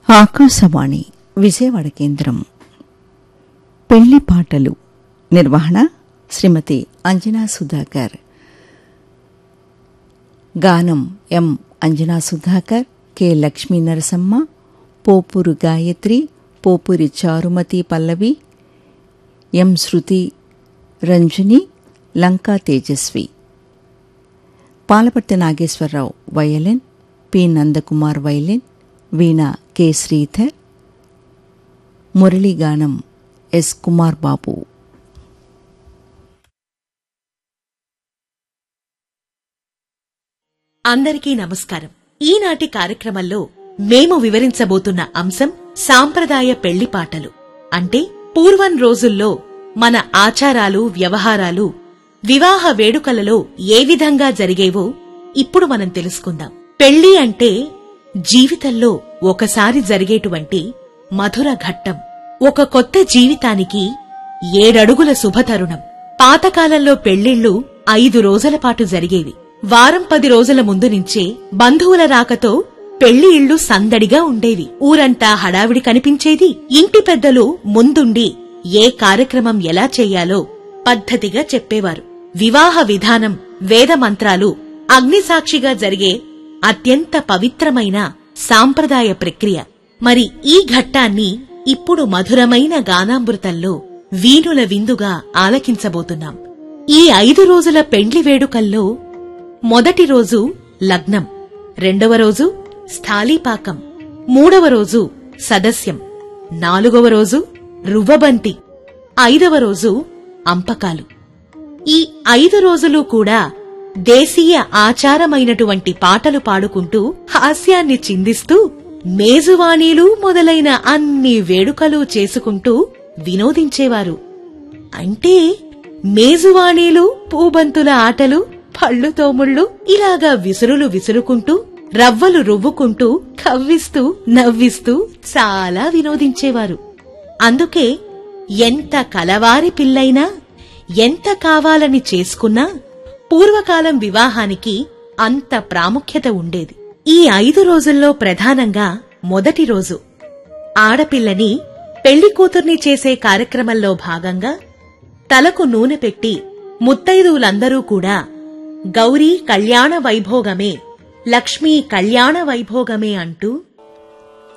ఆకాశవాణి విజయవాడ కేంద్రం పెళ్లి పాటలు నిర్వహణ శ్రీమతి అంజనా సుధాకర్ గానం M Anjana Sudhakar K Lakshmi Narasamma Popuri Gayatri Popuri Charumathi Pallavi M Shruti Ranjani Lanka Tejaswi Palaparthi Nageswararao violin P Nandakumar violin veena K Sridhar మురళీగానం ఎస్ కుమార్ బాబు అందరికీ నమస్కారం ఈనాటి కార్యక్రమంలో మేము వివరించబోతున్న అంశం సాంప్రదాయ పెళ్లి పాటలు అంటే పూర్వం రోజుల్లో మన ఆచారాలు వ్యవహారాలు వివాహ వేడుకలలో ఏ విధంగా జరిగేవో ఇప్పుడు మనం తెలుసుకుందాం పెళ్లి అంటే జీవితంలో ఒకసారి జరిగేటువంటి మధుర ఘట్టం ఒక కొత్త జీవితానికి ఏడడుగుల శుభతరుణం పాతకాలంలో పెళ్లిళ్లు ఐదు రోజుల పాటు జరిగేవి వారం పది రోజుల ముందు నుంచే బంధువుల రాకతో పెళ్లి ఇళ్లు సందడిగా ఉండేవి ఊరంతా హడావిడి కనిపించేది ఇంటి పెద్దలు ముందుండి ఏ కార్యక్రమం ఎలా చెయ్యాలో పద్ధతిగా చెప్పేవారు వివాహ విధానం వేద మంత్రాలు అగ్నిసాక్షిగా జరిగే అత్యంత పవిత్రమైన సాంప్రదాయ ప్రక్రియ మరి ఈ ఘట్టాన్ని ఇప్పుడు మధురమైన గానామృతంలో వీణుల విందుగా ఆలకించబోతున్నాం ఈ ఐదు రోజుల పెండ్లి వేడుకల్లో మొదటి రోజు లగ్నం రెండవ రోజు స్థాళీపాకం మూడవ రోజు సదస్యం నాలుగవ రోజు రువ్వబంతి ఐదవ రోజు అంపకాలు ఈ ఐదు రోజులు కూడా దేశీయ ఆచారమైనటువంటి పాటలు పాడుకుంటూ హాస్యాన్ని చిందిస్తూ మేజువాణీలు మొదలైన అన్ని వేడుకలు చేసుకుంటూ వినోదించేవారు అంటే మేజువాణీలు పూబంతుల ఆటలు పళ్ళు తోముళ్ళు ఇలాగా విసురులు విసురుకుంటూ రవ్వలు రువ్వుకుంటూ కవ్విస్తూ నవ్విస్తూ చాలా వినోదించేవారు అందుకే ఎంత కలవారి పిల్లైనా ఎంత కావాలని చేసుకున్నా పూర్వకాలం వివాహానికి అంత ప్రాముఖ్యత ఉండేది ఈ ఐదు రోజుల్లో ప్రధానంగా మొదటి రోజు ఆడపిల్లని పెళ్లి కూతుర్ని చేసే కార్యక్రమంలో భాగంగా తలకు నూనె పెట్టి ముత్తైదువులందరూ కూడా గౌరీ కళ్యాణ వైభోగమే లక్ష్మీ కళ్యాణ వైభోగమే అంటూ